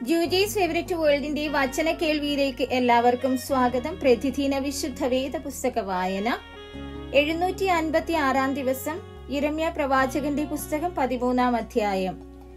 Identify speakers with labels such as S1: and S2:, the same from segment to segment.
S1: ജൂജീസ് favourite വേൾഡിന്റെ വചന കേൾവിയിലേക്ക് എല്ലാവർക്കും സ്വാഗതം പ്രതിദിന വിശുദ്ധ വേദ പുസ്തക വായന എഴുന്നൂറ്റി അൻപത്തി ആറാം ദിവസം ഇരമ്യ പ്രവാചകന്റെ പുസ്തകം പതിമൂന്നാം അധ്യായം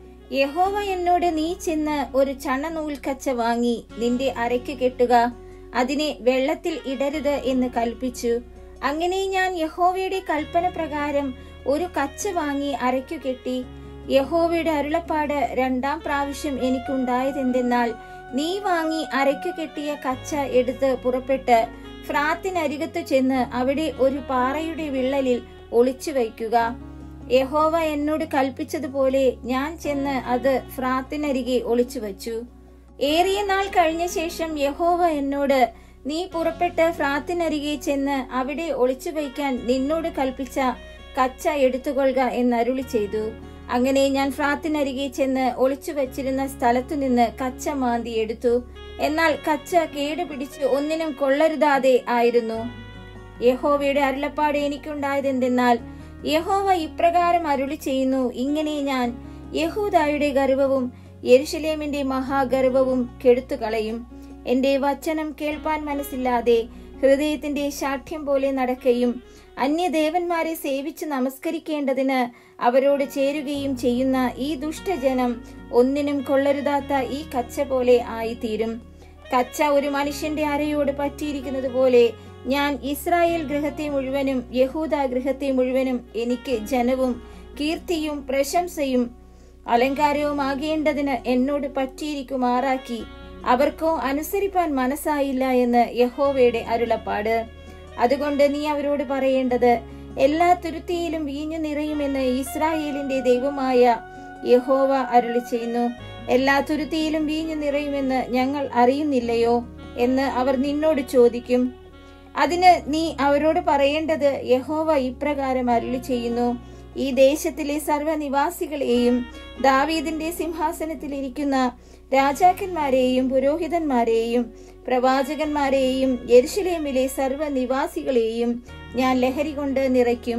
S1: യഹോവ എന്നോട് നീ ചെന്ന് ഒരു ചണനൂൽക്കച്ച വാങ്ങി നിന്റെ അരയ്ക്ക് കെട്ടുക അതിനെ വെള്ളത്തിൽ ഇടരുത് എന്ന് കൽപ്പിച്ചു അങ്ങനെ ഞാൻ യഹോവയുടെ കൽപ്പന പ്രകാരം ഒരു കച്ച വാങ്ങി അരയ്ക്കു കെട്ടി യഹോവയുടെ അരുളപ്പാട് രണ്ടാം പ്രാവശ്യം എനിക്കുണ്ടായതെന്തെന്നാൽ നീ വാങ്ങി അരയ്ക്കു കെട്ടിയ കച്ച എടുത്ത് പുറപ്പെട്ട് ഫ്രാത്തിനരികത്തു ചെന്ന് അവിടെ ഒരു പാറയുടെ വിള്ളലിൽ ഒളിച്ചു വയ്ക്കുക യഹോവ എന്നോട് കൽപ്പിച്ചതുപോലെ ഞാൻ ചെന്ന് അത് ഫ്രാത്തിനരികെ ഒളിച്ചു വച്ചു ഏറിയ നാൾ കഴിഞ്ഞ ശേഷം യഹോവ എന്നോട് നീ പുറപ്പെട്ട് ഫ്രാത്തിനരികെ ചെന്ന് അവിടെ ഒളിച്ചു വയ്ക്കാൻ നിന്നോട് കൽപ്പിച്ച കച്ച എടുത്തുകൊള്ളുക എന്നരുളി ചെയ്തു അങ്ങനെ ഞാൻ ഫ്രാത്തിനരികെ ചെന്ന് ഒളിച്ചു വച്ചിരുന്ന സ്ഥലത്തുനിന്ന് കച്ച മാന്തി എടുത്തു എന്നാൽ കച്ച കേടുപിടിച്ച് ഒന്നിനും കൊള്ളരുതാതെ ആയിരുന്നു യഹോവയുടെ അരുളപ്പാട് എനിക്കുണ്ടായതെന്തെന്നാൽ യഹോവ ഇപ്രകാരം അരുളി ചെയ്യുന്നു ഇങ്ങനെ ഞാൻ യഹൂദായുടെ ഗർവവും യെരുഷലേമിന്റെ മഹാഗർവവും കെടുത്തുകളയും എന്റെ വചനം കേൾപ്പാൻ മനസ്സില്ലാതെ ഹൃദയത്തിന്റെ ശാഠ്യം പോലെ നടക്കുകയും അന്യദേവന്മാരെ സേവിച്ച് നമസ്കരിക്കേണ്ടതിന് അവരോട് ചേരുകയും ചെയ്യുന്ന ഈ ദുഷ്ടജനം ഒന്നിനും കൊള്ളരുതാത്ത ഈ കച്ച പോലെ ആയിത്തീരും കച്ച ഒരു മനുഷ്യന്റെ അരയോട് പറ്റിയിരിക്കുന്നത് പോലെ ഞാൻ ഇസ്രായേൽ ഗൃഹത്തെ മുഴുവനും യഹൂദ ഗൃഹത്തെ മുഴുവനും എനിക്ക് ജനവും കീർത്തിയും പ്രശംസയും അലങ്കാരവും ആകേണ്ടതിന് എന്നോട് പറ്റിയിരിക്കുമാറാക്കി അവർക്കോ അനുസരിപ്പാൻ മനസ്സായില്ല എന്ന് യഹോവയുടെ അരുളപ്പാട് അതുകൊണ്ട് നീ അവരോട് പറയേണ്ടത് എല്ലാ തുരുത്തിയിലും വീഞ്ഞു നിറയുമെന്ന് ഇസ്രായേലിന്റെ ദൈവമായ യഹോവ അരുളി ചെയ്യുന്നു എല്ലാ തുരുത്തിയിലും വീഞ്ഞു നിറയുമെന്ന് ഞങ്ങൾ അറിയുന്നില്ലയോ എന്ന് അവർ നിന്നോട് ചോദിക്കും അതിന് നീ അവരോട് പറയേണ്ടത് യഹോവ ഇപ്രകാരം അരുളി ചെയ്യുന്നു ഈ ദേശത്തിലെ സർവ്വനിവാസികളെയും ദാവീദിന്റെ സിംഹാസനത്തിലിരിക്കുന്ന രാജാക്കന്മാരെയും പുരോഹിതന്മാരെയും പ്രവാചകന്മാരെയും യെരുഷലേമിലെ സർവ്വനിവാസികളെയും ഞാൻ ലഹരി കൊണ്ട് നിറയ്ക്കും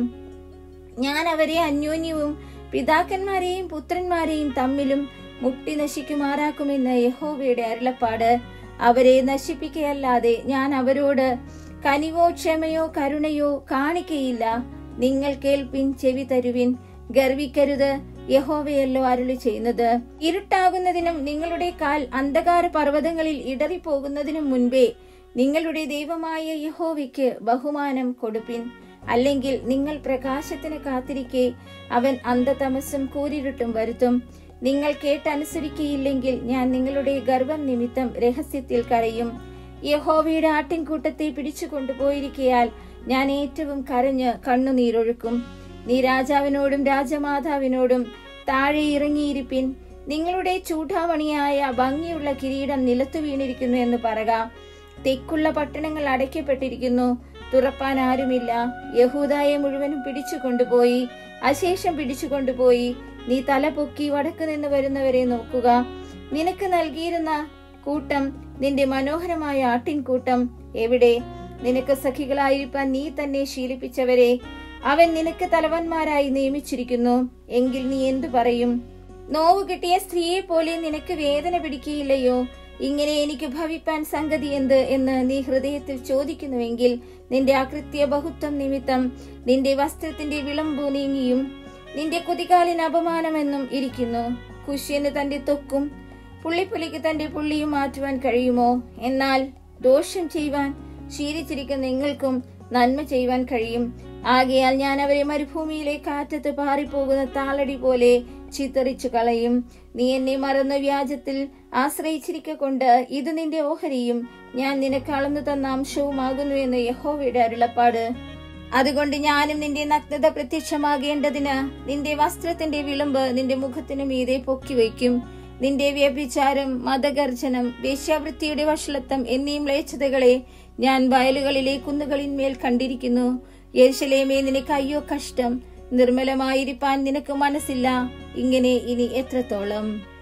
S1: ഞാൻ അവരെ അന്യോന്യവും പിതാക്കന്മാരെയും പുത്രന്മാരെയും തമ്മിലും മുട്ടി നശിക്കുമാറാക്കുമെന്ന് യഹോവയുടെ അരുളപ്പാട് അവരെ നശിപ്പിക്കുകയല്ലാതെ ഞാൻ അവരോട് കനിവോ ക്ഷമയോ കരുണയോ കാണിക്കയില്ല നിങ്ങൾ കേൾപ്പിൻ ചെവി തരുവിൻ ഗർവിക്കരുത് യഹോവയല്ലോ അരുളി ചെയ്യുന്നത് ഇരുട്ടാകുന്നതിനും നിങ്ങളുടെ കാൽ അന്ധകാര പർവ്വതങ്ങളിൽ ഇടറിപ്പോകുന്നതിനും മുൻപേ നിങ്ങളുടെ ദൈവമായ യഹോവയ്ക്ക് ബഹുമാനം കൊടുപ്പിൻ അല്ലെങ്കിൽ നിങ്ങൾ പ്രകാശത്തിന് കാത്തിരിക്കെ അവൻ അന്ധതമസും കൂരിരുട്ടും വരുത്തും നിങ്ങൾ കേട്ടനുസരിക്കയില്ലെങ്കിൽ ഞാൻ നിങ്ങളുടെ ഗർഭം നിമിത്തം രഹസ്യത്തിൽ കരയും യഹോവയുടെ ആട്ടിൻകൂട്ടത്തെ പിടിച്ചു കൊണ്ടുപോയിരിക്കയാൽ ഞാൻ ഏറ്റവും കരഞ്ഞ് കണ്ണുനീരൊഴുക്കും നീ രാജാവിനോടും രാജമാതാവിനോടും താഴെ ഇറങ്ങിയിരിപ്പിൻ നിങ്ങളുടെ ചൂടാമണിയായ ഭംഗിയുള്ള കിരീടം നിലത്തു വീണിരിക്കുന്നു എന്ന് പറക തെക്കുള്ള പട്ടണങ്ങൾ അടയ്ക്കപ്പെട്ടിരിക്കുന്നു തുറപ്പാൻ ആരുമില്ല യഹൂദായെ മുഴുവനും പിടിച്ചു കൊണ്ടുപോയി അശേഷം പിടിച്ചു കൊണ്ടുപോയി നീ തല പൊക്കി വടക്ക് നിന്ന് വരുന്നവരെ നോക്കുക നിനക്ക് നൽകിയിരുന്ന കൂട്ടം നിന്റെ മനോഹരമായ ആട്ടിൻകൂട്ടം എവിടെ നിനക്ക് സഖികളായിരിക്കാൻ നീ തന്നെ ശീലിപ്പിച്ചവരെ അവൻ നിനക്ക് തലവന്മാരായി നിയമിച്ചിരിക്കുന്നു എങ്കിൽ നീ എന്തു പറയും നോവ് കിട്ടിയ സ്ത്രീയെ പോലെ നിനക്ക് വേദന പിടിക്കുകയില്ലയോ ഇങ്ങനെ എനിക്ക് ഭവിപ്പാൻ സംഗതി എന്ത് എന്ന് നീ ഹൃദയത്തിൽ ചോദിക്കുന്നുവെങ്കിൽ നിന്റെ അകൃത്യ ബഹുത്വം നിമിത്തം നിന്റെ വസ്ത്രത്തിന്റെ വിളമ്പു നീങ്ങിയും നിന്റെ കുതികാലിന് അപമാനമെന്നും ഇരിക്കുന്നു കുഷ്യന് തന്റെ തൊക്കും പുള്ളിപ്പുലിക്ക് തന്റെ പുള്ളിയും മാറ്റുവാൻ കഴിയുമോ എന്നാൽ ദോഷം ചെയ്യുവാൻ ശീലിച്ചിരിക്കുന്ന നിങ്ങൾക്കും നന്മ ചെയ്യുവാൻ കഴിയും ആകയാൽ ഞാൻ അവരെ മരുഭൂമിയിലെ കാറ്റത്ത് പാറിപ്പോകുന്ന താളടി പോലെ ചിത്തറിച്ചു കളയും നീ എന്നെ മറന്ന വ്യാജത്തിൽ ആശ്രയിച്ചിരിക്ക കൊണ്ട് ഇത് നിന്റെ ഓഹരിയും ഞാൻ നിനക്ക് അളന്നു തന്ന അംശവുമാകുന്നു എന്ന് യഹോവയുടെ അരുളപ്പാട് അതുകൊണ്ട് ഞാനും നിന്റെ നഗ്നത പ്രത്യക്ഷമാകേണ്ടതിന് നിന്റെ വസ്ത്രത്തിന്റെ വിളമ്പ് നിന്റെ മുഖത്തിനു മീതെ പൊക്കി വയ്ക്കും നിന്റെ വ്യഭിചാരം മതഗർജനം വേശ്യാവൃത്തിയുടെ വഷളത്വം എന്നീ മ്ലേച്ഛതകളെ ഞാൻ വയലുകളിലെ കുന്നുകളിന്മേൽ കണ്ടിരിക്കുന്നു യെരുശലേമേ നിനക്ക് അയ്യോ കഷ്ടം നിർമ്മലമായിരിക്കാൻ നിനക്ക് മനസ്സില്ല ഇങ്ങനെ ഇനി എത്രത്തോളം